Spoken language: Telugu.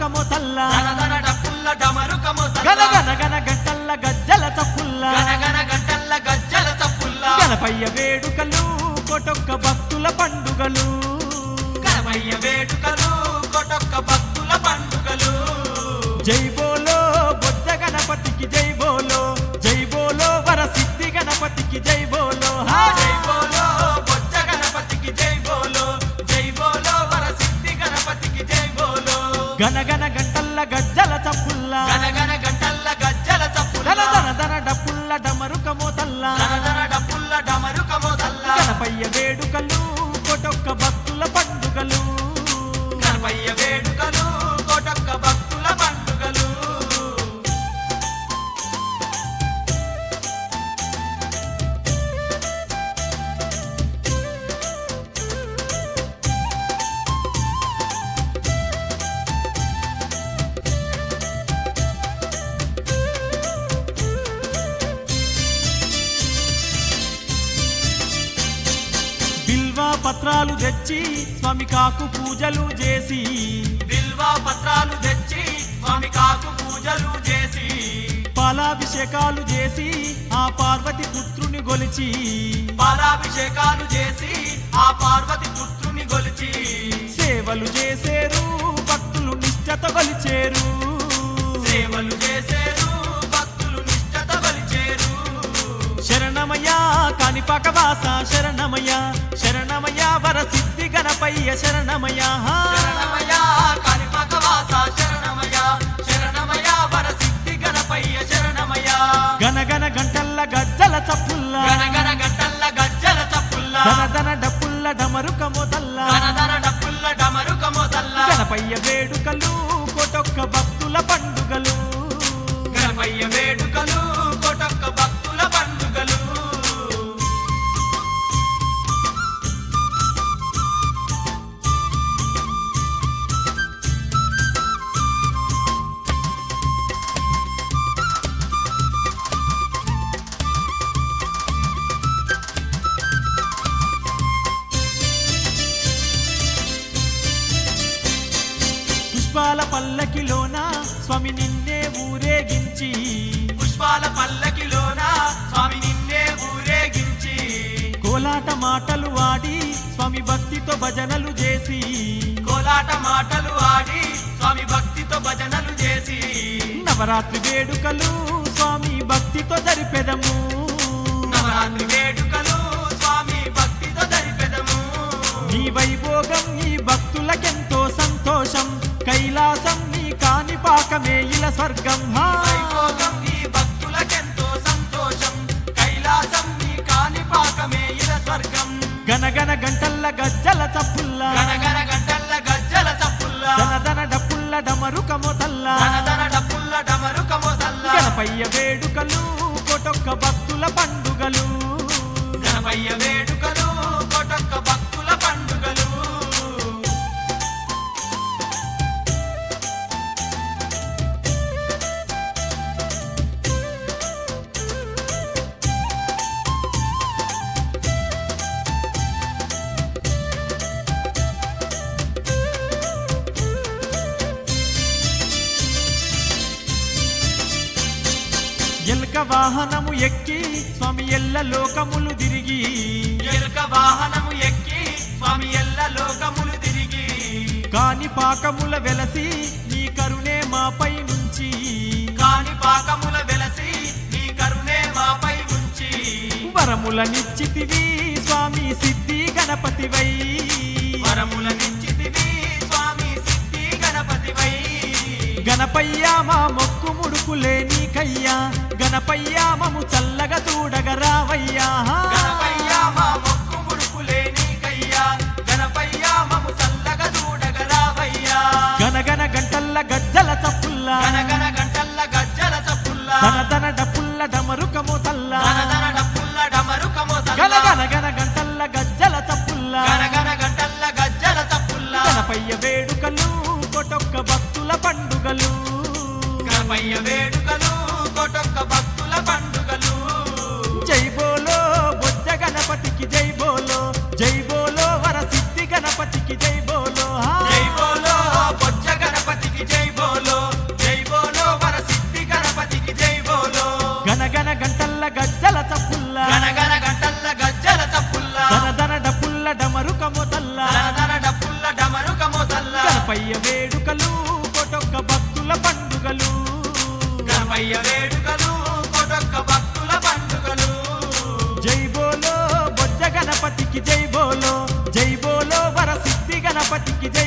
డమరుకము తల్ల ధనధన డప్పుల్ల డమరుకము గన తల్ల గన గన గంటల్ల గజ్జల తప్పుల్ల గనగన గంటల్ల గజ్జల చప్పుల్ల గణపయ్య వేడుకలు కొటొక్క భక్తుల పండుగలు గణమయ్య వేడుకలు కొటొక్క భక్తుల పండుగలు జై బోలో బొజ్జ గణపతికి జై బోలో జై బోలో వరసిద్ధి గణపతికి జై బోలో హా! జై బోలో బొజ్జ గణపతికి జై బోలో జై బోలో వరసిద్ధి గణపతికి జై బోలో గన గన గంటల్ల గజ్జల తప్పుల్ల గనగన గంటల్ల గజ్జల చప్పుల్ల ధన ధన ధన డప్పుల్ల డమరుకము తల్ల ధనధన డప్పుల్ల డమరుకము తల్ల గణపయ్య వేడుకలు కొటొక్క భక్తుల పండుగలు గణపయ్య వేడుకలు కొటొక్క భక్తుల పండుగలు బిల్వా పత్రాలు తెచ్చి స్వామి కాకు పూజలు చేసి బిల్వా పత్రాలు తెచ్చి స్వామి కాకు పూజలు చేసి పాలాభిషేకాలు చేసి ఆ పార్వతి పుత్రుని గొలిచి పాలాభిషేకాలు చేసి ఆ పార్వతి పుత్రుని గొలిచి సేవలు చేసేరు భక్తులు నిష్ఠత గొలిచేరు సేవలు చేసేరు భక్తులు నిష్ఠత కొలిచేరు శరణమయ్య కాణిపాక వాస శరణమయ్య శరణమయ్య వరసిద్ధి గణపయ్య శరణమయ్య హా. శరణమయ కాణిపాక వాస శరణమయ శరణమయ వరసిద్ధి గణపయ్య శరణమయ గన గన గంటల్ల గజ్జల చప్పుల్ల గనగన గంటల్ల గజ్జల చప్పుల్ల ధన ధన డప్పుల్ల డమరుకము తల్ల ధనధన డప్పుల్ల డమరుకము తల్ల గణపయ్య వేడుకలు కొటొక్క భక్తుల పండుగలు గణపయ్య వేడుకలు కొటొక్క భక్తుల పండుగలు పుష్పాల పల్లకిలోన స్వామి నిన్నే ఊరేగించి పుష్పాల పల్లకిలోన స్వామి నిన్నే ఊరేగించి కోలాట మాటలు ఆడి స్వామి భక్తితో భజనలు చేసి కోలాట మాటలు ఆడి స్వామి భక్తితో భజనలు చేసి నవరాత్రి వేడుకలు స్వామి భక్తితో జరిపెదము నవరాత్రి వేడుకలు స్వామి భక్తితో జరిపెదము నీ వైభోగం నీ భక్తులకెంతో సంతోషం కైలాసం నీ కాణిపాకమే ఇల స్వర్గం హా. వైభోగం నీ భక్తులకెంతో సంతోషం కైలాసం నీ కాణిపాకమే ఇల స్వర్గం గన గన గంటల్ల గజ్జల చప్పుల్ల గనగన గంటల్ల గజ్జల చప్పుల్ల ధన ధన డప్పుల్ల డమరుకము తల్ల ధనధన డప్పుల్ల డమరుకము తల్ల గణపయ్య వేడుకలు కొటొక్క భక్తుల పండుగలు గణపయ్య వేడుకలు కొటొక్క భక్తుల పండుగలు ఎల్క వాహనము ఎక్కి స్వామి ఎల్ల లోకములు తిరిగి ఎలుక వాహనము ఎక్కి స్వామి ఎల్ల లోకములు తిరిగి కాణిపాకముల వెలసి నీ కరుణే మాపై నుంచి కాని పాకముల వెలసి నీ కరుణే మాపై ఉంచి వరముల నిశ్చితివి స్వామి సిద్ధి గణపతివై వరముల నిశ్చితివి స్వామి సిద్ధి గణపతివై గణపయ్య మా మొక్కు ముడుకులే నీకయ్యా గణపయ్య మము చల్లగా చూడగ రావయ్యా గణపయ్య మా మొక్కు ముడుపులే నీకయ్యా గణపయ్య మము చల్లగా చూడగ రావయ్యా గన గన గంటల్ల గజ్జల చప్పుల్ల గనగన గంటల్ల గజ్జల చప్పుల్ల ధన ధన డప్పుల్ల డమరుకము తల్ల ధనధన డప్పుల్ల డమరుకము గన తల్ల గన గన గంటల్ల గజ్జల చప్పుల్ల గనగన గంటల్ల గజ్జల చప్పుల్ల గణపయ్య వేడుకలు కొటొక్క భక్తుల పండుగలు గణపయ్య వేడుకలు కొటొక్క భక్తుల పండుగలు జై బోలో బొజ్జ మొదల్ల దరదర డప్పుల్ల డమరుక మొదల్ల గణపయ్య వేడుకలు కొటొక్క భక్తుల పండుగలు గణపయ్య వేడుకలు కొటొక్క భక్తుల పండుగలు జై బోలో బొజ్జ గణపతికి జై బోలో జై బోలో వరసిద్ధి గణపతికి జై